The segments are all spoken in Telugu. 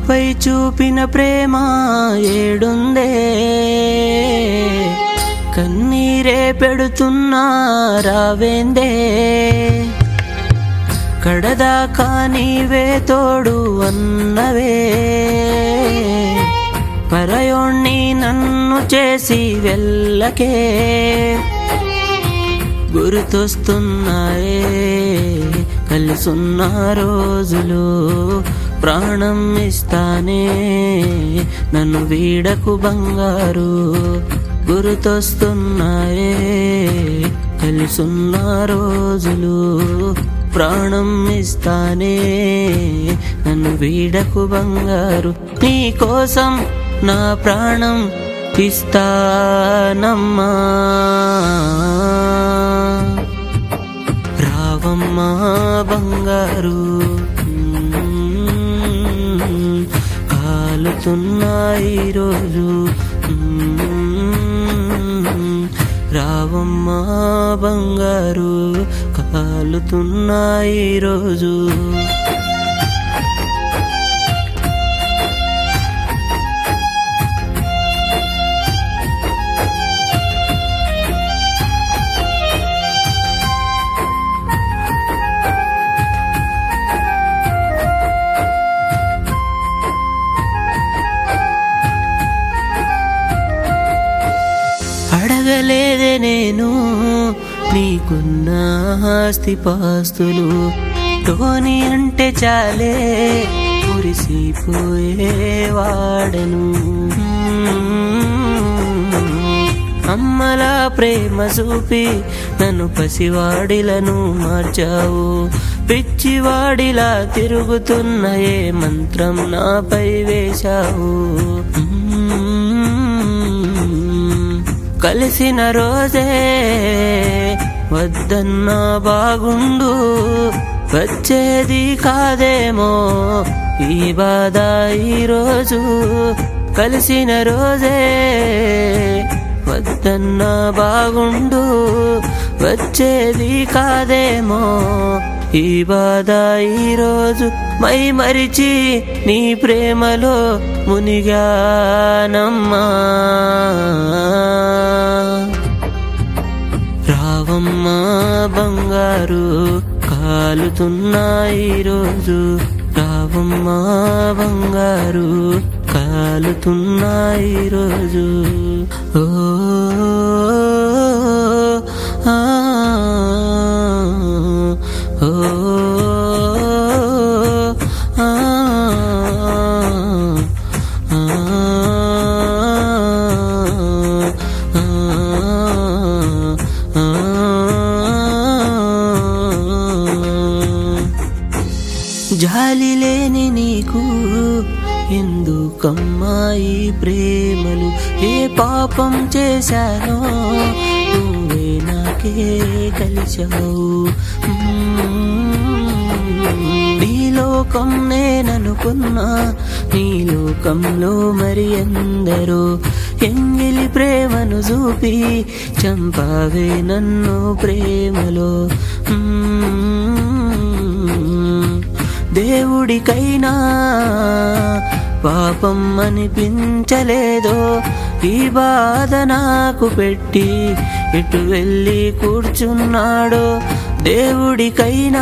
నాపై చూపిన ప్రేమ ఏడుందే కన్నీరే పెడుతున్నా రావేందే కడదాకా నీవే తోడు అన్నవే పరయోణ్ణి నన్ను చేసి వెళ్ళకే గుర్తొస్తున్నాయే కలిసున్న రోజులు ప్రాణం ఇస్తానే నన్ను వీడకు బంగారు గుర్తొస్తున్నాయే కలిసున్న రోజులు ప్రాణం ఇస్తానే నన్ను వీడకు బంగారు నీ కోసం నా ప్రాణం ఇస్తానమ్మా రావమ్మా బంగారు మ్మ్. కాలుతున్నాయి రోజు రావమ్మా బంగారు కాలుతున్నాయి రోజు అడగలేదే నేను నీకున్న ఆస్తి పాస్తులు టోని అంటే చాలే మురిసిపోయేవాడను అమ్మలా ప్రేమ చూపి నన్ను పసివాడిలను మార్చావు పిచ్చివాడిలా తిరుగుతున్న ఏ మంత్రం నాపై వేశావు కలిసిన రోజే వద్దన్నా బాగుండు వచ్చేది కాదేమో ఈ బాధ ఈరోజు కలిసిన రోజే వద్దన్నా బాగుండు వచ్చేది కాదేమో ఈ బాధ ఈరోజు మై మరిచి నీ ప్రేమలో మునిగానమ్మా రావమ్మా బంగారు కాలుతున్నాయి రోజు రావమ్మా బంగారు కాలుతున్నాయి రోజు ఓ ఆ, ఓ, ఆ, ఆ, జాలి లేని నీకు ఎందుకమ్మాయి ప్రేమలు ఏ పాపం చేశానో నువ్వే నాకే కలిశావు నీ లోకం నేననుకున్నా నీ లోకంలో మరి ఎందరో ఎంగిలి ప్రేమను చూపి చంపావే నన్ను ప్రేమలో మ్మ్. దేవుడికైనా పాపం అనిపించలేదో ఈ బాధ నాకు పెట్టి ఎటు వెళ్ళి కూర్చున్నాడో దేవుడికైనా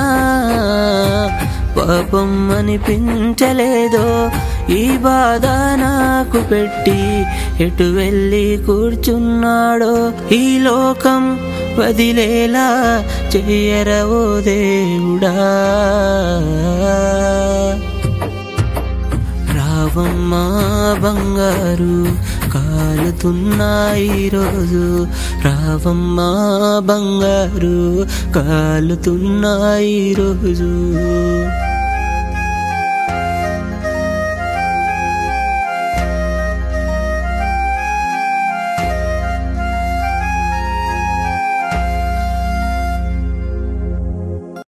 పాపం అనిపించలేదో ఈ బాధ నాకు పెట్టి ఎటు వెళ్ళి కూర్చున్నాడో ఈ లోకం వదిలేలా చెయ్యరవో దేవుడా రావమ్మా బంగారు కాలుతున్నాయి రోజు రావమ్మా బంగారు కాలుతున్నాయి రోజు